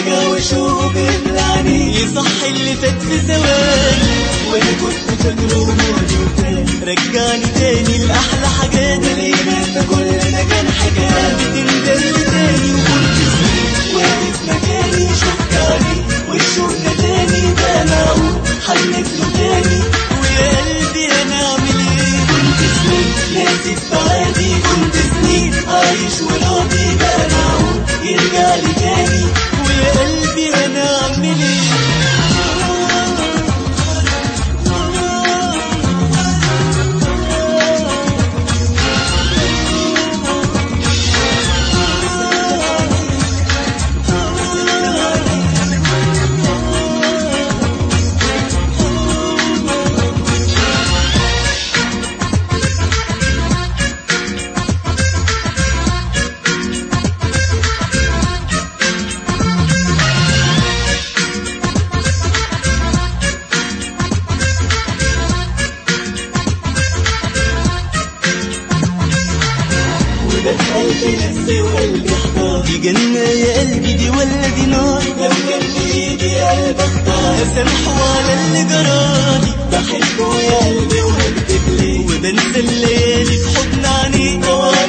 وجع وشوق بيملاني يصح اللي فات في ثواني وانا كنت فاكره ماضي وتاني رجعني تاني لأحلى حاجات لقينا في كل مكان حاجات بتندل تاني وكنت سنين واقف مكاني شفت عليه والشوق ناداني ده معقول حنت له تاني ويا قلبي أنا أعمل إيه كنت سنين ناسي في بعادي كنت سنين عايش وراضي بقى معقول يرجع لي تاني ويا قلبي أنا أعمل إيه وده في قلبي نفسي وقلبي احتار دي جنة يا قلبي دي ولا دي نار لو كان بإيدي قلب اختار أسامحه على اللي جرالي بحبه يا قلبي وهكتب ليه وبنسى الليالي في حضن عينيه